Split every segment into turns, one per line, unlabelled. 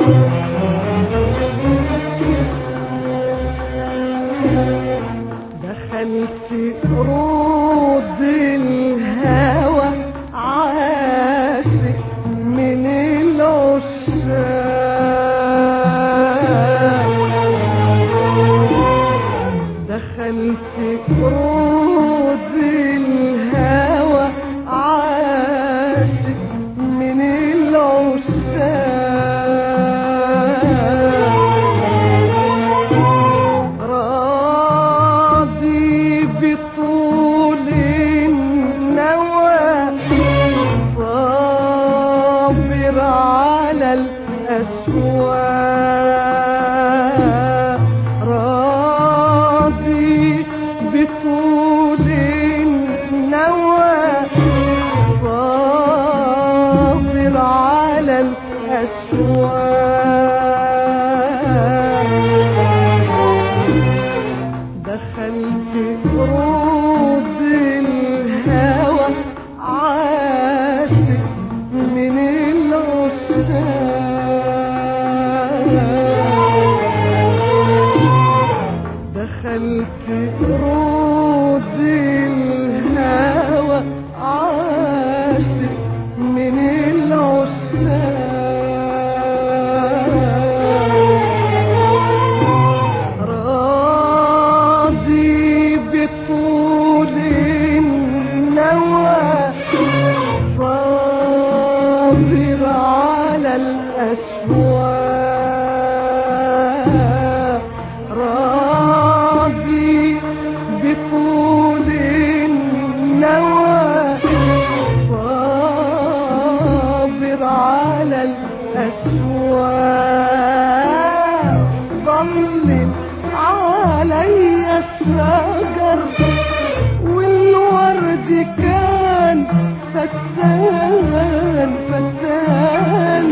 دخلت روض الهوى عاشق من العشاق دخلت روض الهوى عاشق من العشاق راضي بطول النوى صابر على الأسواق راضي بطول النوى صابر على الأسواق دخلت روض الهوى عاشق من العشاق دخلت روض الهوى عاشق من العشاق راضي بطول النوى صابر على الأسواق راضي بطول النوى صابر على الأسواق ضلل علي الشجر والورد كان فتان فتان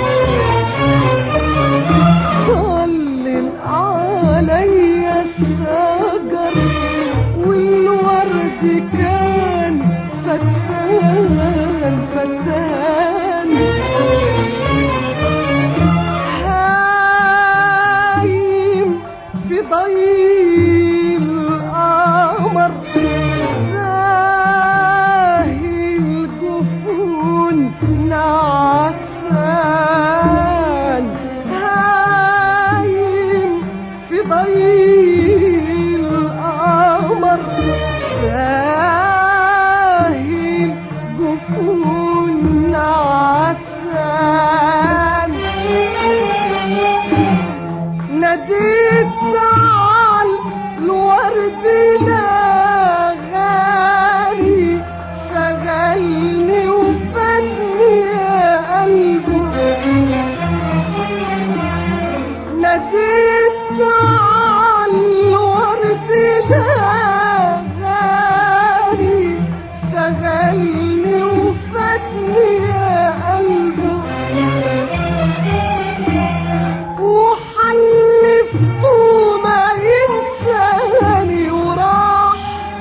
ضلل علي الشجر والورد كان فتان فتان هايم في ضيل القمر زاهي الجفون نعسان هايم في ضيل القمر زاهي الجفون نعسان ناديت على الورد لا غالي شغلني وفاتني يا قلبي ناديت على الورد لا غالي شغلني وفاتني يا قلبي وحلفته ما ينساني وراح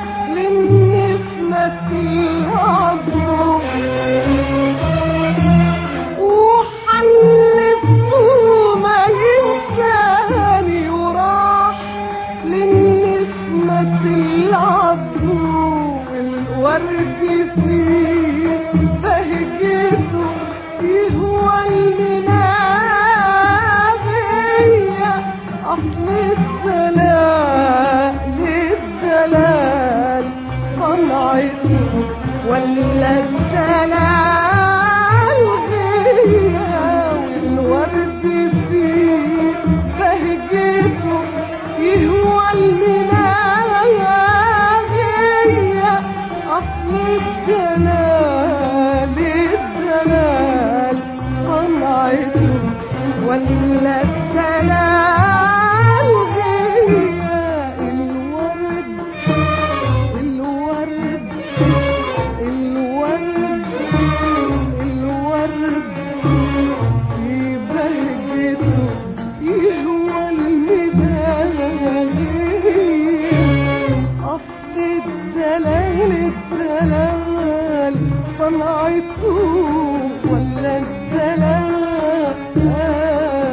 للنسمة العبد وحلفته ما ينساني وراح للنسمة العبد والورد فيه بهجته يهوى المناغية أصل الدلال الدلال صنعته ولا الدلال غية والورد فيه بهجته يهوى المناغية أصل الدلال الدلال صنعته ولا الدلال غية الورد الورد الورد الورد في بهجته يهوى المدايين أصل الدلال الدلال صنعته ولا الدلال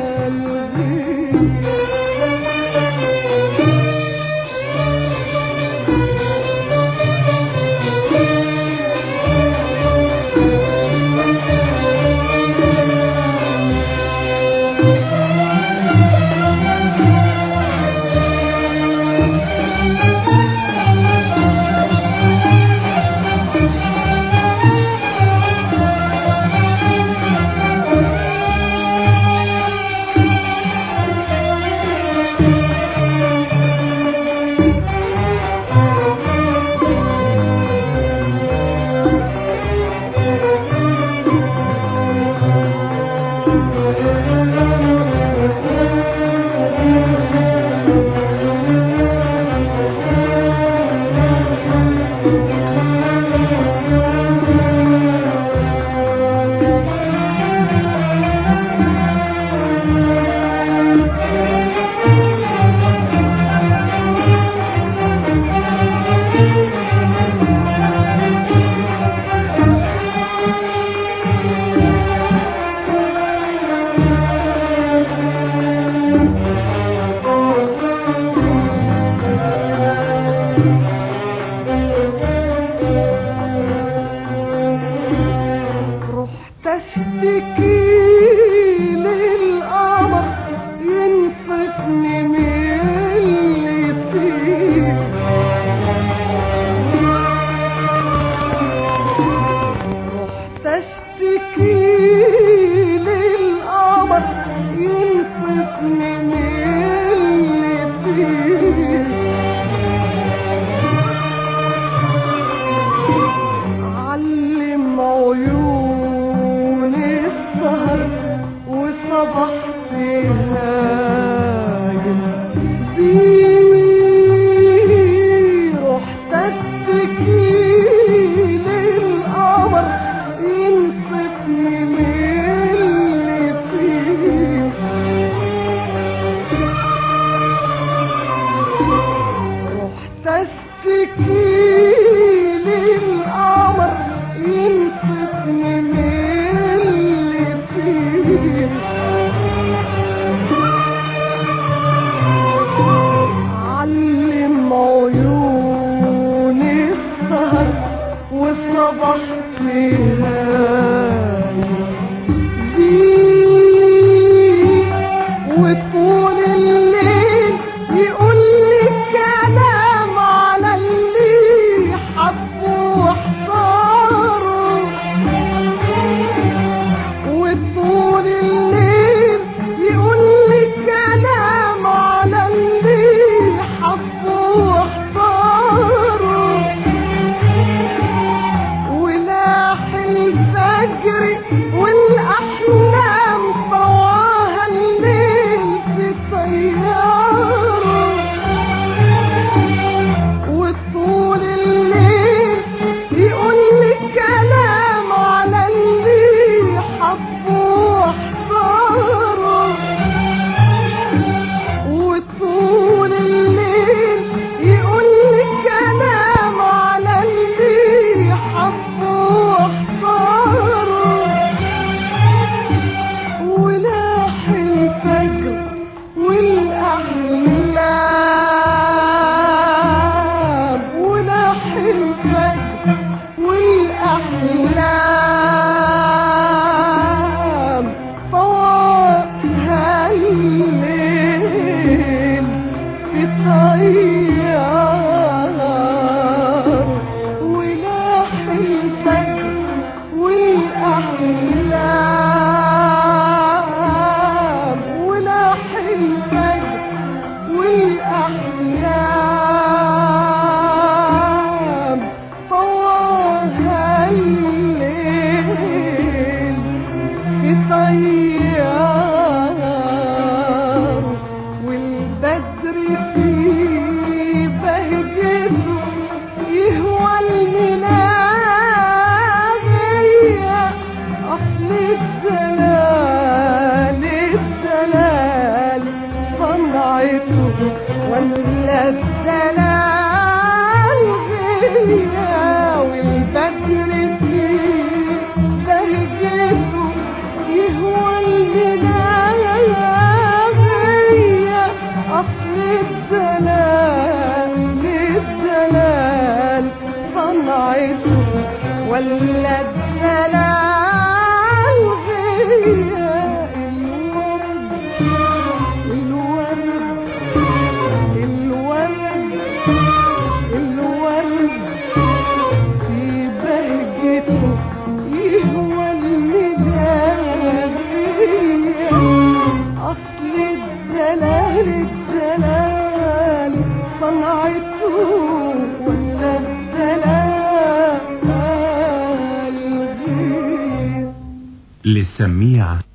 الليل في طيار ولاح الفجر والأحلام ولاح الفجر والأحلام طواها الليل في طيار والبدر في بهجته يهوى المناغية أصل الدلال الدلال صنعته ولا الدلال غيا والبدر في بهجته يهوى المناغية أصل الدلال الدلال صنعته ولا الدلال غيا الورد الورد الورد الورد في بهجته يهوى المناغية أصل الدلال الدلال صنعته ولا الدلال غير
للسميع